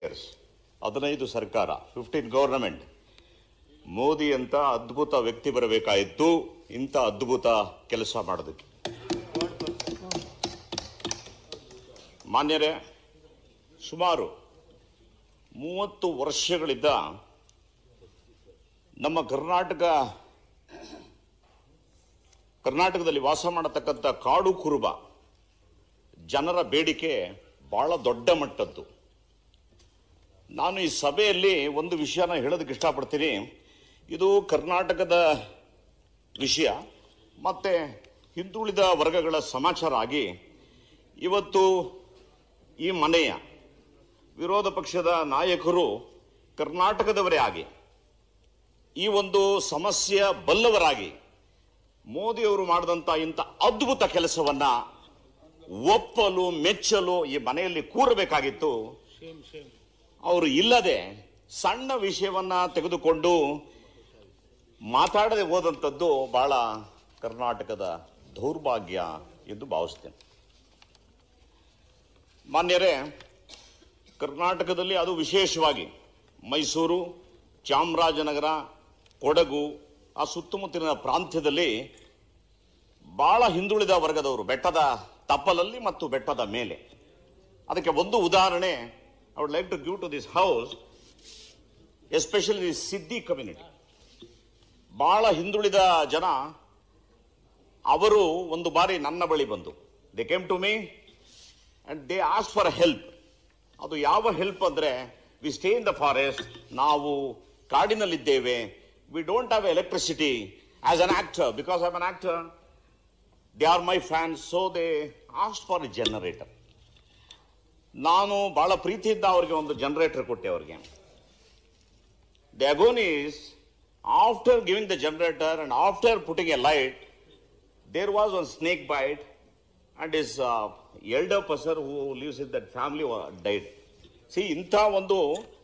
years ಹದಿನೈದು ಸರ್ಕಾರ fifteen government Modi ಅಂತ ಅದ್ಭುತ ವ್ಯಕ್ತಿ ಬರಬೇಕಾಯಿತು ಇಂಥ ಅದ್ಭುತ ಕೆಲಸ ಮಾಡೋದಕ್ಕೆ ಮಾನ್ಯರೇ ಸುಮಾರು ಮೂವತ್ತು ವರ್ಷಗಳಿಂದ ನಮ್ಮ ಕರ್ನಾಟಕ ಕರ್ನಾಟಕದಲ್ಲಿ ವಾಸ ಮಾಡತಕ್ಕಂಥ ಕಾಡು ಕುರುಬ ಜನರ ಬೇಡಿಕೆ ಬಹಳ ದೊಡ್ಡ ಮಟ್ಟದ್ದು ನಾನು ಈ ಸಭೆಯಲ್ಲಿ ಒಂದು ವಿಷಯನ ಹೇಳೋದಕ್ಕೆ ಇಷ್ಟಪಡ್ತೀನಿ ಇದು ಕರ್ನಾಟಕದ ವಿಷಯ ಮತ್ತೆ ಹಿಂದುಳಿದ ವರ್ಗಗಳ ಸಮಾಚಾರ ಆಗಿ ಇವತ್ತು ಈ ಮನೆಯ ವಿರೋಧ ಪಕ್ಷದ ನಾಯಕರು ಕರ್ನಾಟಕದವರೇ ಆಗಿ ಈ ಒಂದು ಸಮಸ್ಯೆಯ ಬಲ್ಲವರಾಗಿ ಮೋದಿಯವರು ಮಾಡಿದಂಥ ಇಂಥ ಅದ್ಭುತ ಕೆಲಸವನ್ನ ಒಪ್ಪಲು ಮೆಚ್ಚಲು ಈ ಮನೆಯಲ್ಲಿ ಕೂರಬೇಕಾಗಿತ್ತು ಅವರು ಇಲ್ಲದೆ ಸಣ್ಣ ವಿಷಯವನ್ನ ತೆಗೆದುಕೊಂಡು ಮಾತಾಡದೆ ಹೋದಂಥದ್ದು ಬಹಳ ಕರ್ನಾಟಕದ ದೌರ್ಭಾಗ್ಯ ಎಂದು ಭಾವಿಸ್ತೇನೆ ಮಾನ್ಯರೇ ಕರ್ನಾಟಕದಲ್ಲಿ ಅದು ವಿಶೇಷವಾಗಿ ಮೈಸೂರು ಚಾಮರಾಜನಗರ ಕೊಡಗು ಆ ಸುತ್ತಮುತ್ತಲಿನ ಪ್ರಾಂತ್ಯದಲ್ಲಿ ಬಹಳ ಹಿಂದುಳಿದ ವರ್ಗದವರು ಬೆಟ್ಟದ ತಪ್ಪಲಲ್ಲಿ ಮತ್ತು ಬೆಟ್ಟದ ಮೇಲೆ ಅದಕ್ಕೆ ಒಂದು ಉದಾಹರಣೆ I would like to give to this house especially the Siddi community ಬಹಳ ಹಿಂದುಳಿದ ಜನ ಅವರು ಒಂದು ಬಾರಿ ನನ್ನ ಬಳಿ ಬಂದು they came to me and they ask for help ಅದು ಯಾವ ಹೆಲ್ಪ್ ಅಂದ್ರೆ we stay in the forest ನಾವು ಕಾಡಿನಲ್ಲಿದ್ದೇವೆ we don't have electricity as an actor because I an actor they are my fans so they asked for a generator ನಾನು ಬಹಳ ಪ್ರೀತಿಯಿಂದ ಅವರಿಗೆ ಒಂದು ಜನರೇಟರ್ ಕೊಟ್ಟೆ ಅವರಿಗೆ the agony is after giving the generator and after putting a light there was one snake bite and his elder person who lives in that family died see ಇಂಥ ಒಂದು